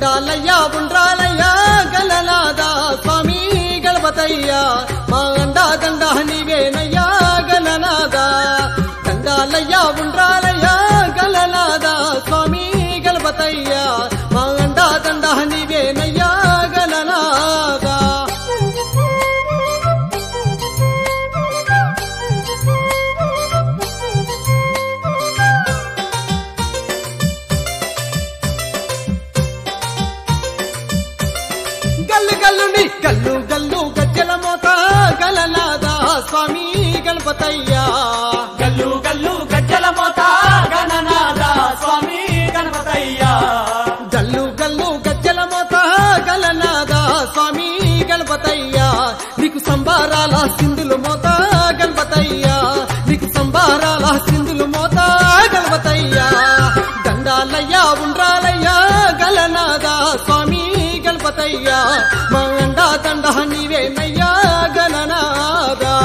దండాలయ్యా ఉండ్రాలయ్యా గలనాదా స్వామి గణపతయ్యా మా అండా దండ నీవేనయ్యా గలనాదా దండాలయ్యా ఉండ్రాలయ్యా గలనాదా స్వామి గణపతయ్యా మా అండా దండ నీవేనయ్యా గలనాదా గల్లు గల్లుని గల్లు గల్లు గజ్జల మోత గలనాదా స్వామి గణపతయ్యా గల్లు గల్లు గజ్జల మోత గణనాద స్వామి గణపతయ్యా గల్లు గల్లు గజ్జల మోత గలనాదా స్వామి గణపతయ్యా నీకు సంబారాల సింధులు మోత గణపతయ్యా నీకు సంబారాల సింధులు మోత గణపతయ్యా దండాలయ్యా ఉండ్రాలయ్యా గలనాదా స్వామి గణపతయ్యా మా అండా దండ నీవేనయ్యా గణనాదా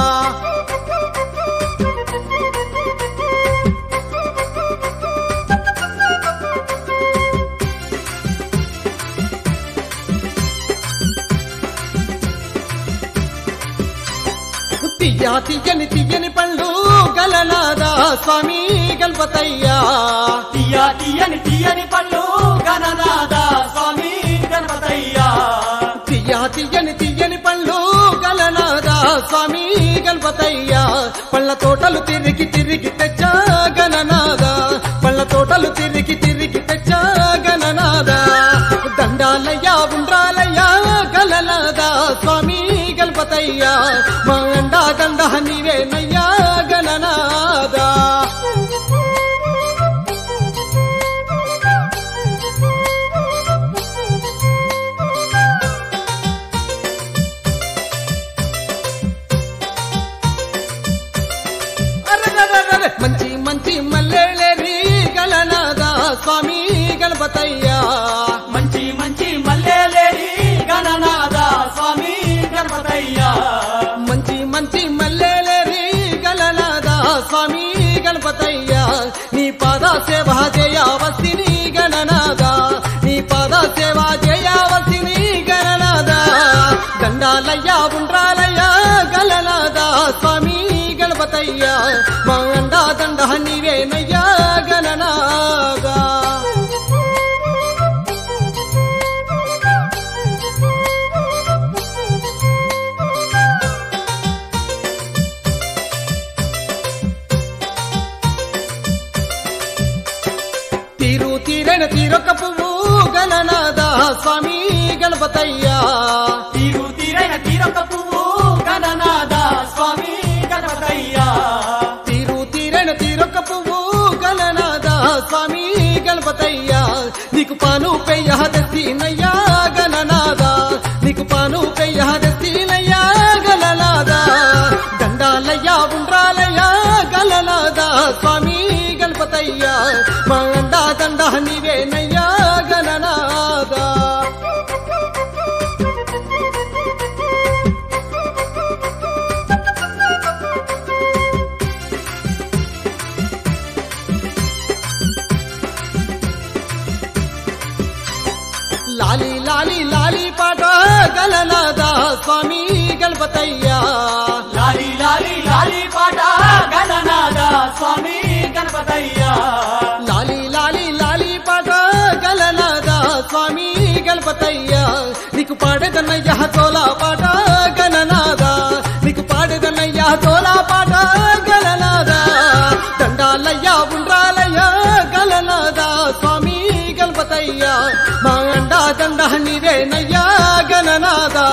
తియ్యా తియ్యని తియ్యని పండ్లు గలనాదా స్వామి గణపతయ్యా తీయ తీయని తీయని పళ్ళు గణనాద స్వామి గణపతయ్యా తియ్యా తియ్యని తియ్యని పండ్లు గలనాదా స్వామి గణపతయ్యా పళ్ళ తోటలు తిరిగి తిరిగి తెచ్చా గణనాదా పళ్ళ తోటలు తిరిగి తిరిగి తెచ్చా గణనాదా దండాలయ్యా ఉండ్రాలయ్యా గలనాదా స్వామి గణపతయ్యా మా అండా దండ నీవేనయ్యా గణనాదా అరెరెరెరెరె, మంచి మంచి మల్లెలేరి గలనాదా స్వామి గణపతయ్యా మంచి మంచి మల్లెలేడి గణనాద స్వామి గణపతయ్యా మంచి మంచి మల్లెలేరి గలనాదా స్వామి గణపతయ్యా నీ పాద సేవ చేయవలసిని గణనాదా నీ పాద సేవ చేయవలసిని గణనాదా దండాలయ్యా ఉండ్రాలయ్యా గలనాదా స్వామి గణపతయ్యా మా అండా దండ నీవేనయ్యా గణనాదా తీరు తీరైన తీరొక్క పువ్వు గణనాదా స్వామి గణపతయ్యా తీరు తీరైన తీరొక పువ్వు గణనాద స్వామి గణపతయ్యా తీరు తీరైన తీరొక్క పువ్వు గణనాదా స్వామి గణపతయ్యా నీకు పాను పెయ్య దస్తీనయ్యా గణనాదా నీకు పాను పెయ్య దస్తీనయ్యా గణనాదా దండాలయ్యా ఉండ్రాలయ్యా గణనాదా స్వామి గణపతయ్యా మా అండా దండ నీవేనయ్యా గణనాదా లాలి లాలి లాలి పాట గలనాదా స్వామి గణపతయ్యా లాలి లాలి లాలి పాట గణనాద స్వామి గణపతయ్యా లాలి లాలి లాలి పాట గలనాదా స్వామి గణపతయ్యా నీకు పాడేదన్నయ్యా తోలా పాట గణనాదా నీకు పాడేదన్నయ్యా తోలా పాట గలనాదా దండాలయ్యా ఉండ్రాలయ్యా గలనాదా స్వామి గణపతయ్యా మా అండా దండ నీవేనయ్యా గణనాదా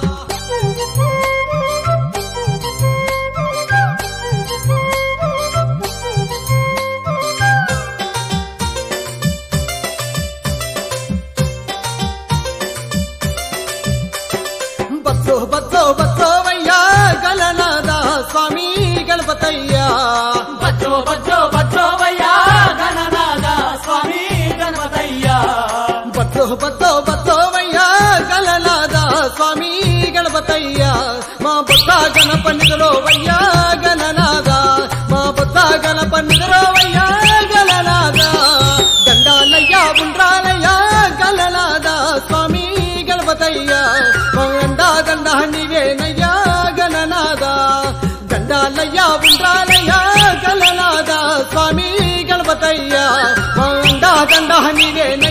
బచ్చో బచ్చో బచ్చోవయ్యా గలనాదా స్వామి గణపతయ్యా బచ్చో బచ్చో బచ్చోవయ్యా గణనాద స్వామి గణపతయ్యా బచ్చో బచ్చో బచ్చోవయ్యా గలనాదా స్వామి గణపతయ్యా మా బొత్త గణపనిదలో వయ్యా గణనాదా మా బొత్త గణపనిదలో వయ్యా గలనాదా దండాలయ్యా ఉండ్రాలయ్యా గలనాదా గణపతయ్యా అండా దండ నీవేనయ్యా గణనాదా దండాలయ్యా ఉండాలయ్యా గణనాదా స్వామి గణపతయ్యా అండా దండ నీవేనయ్యా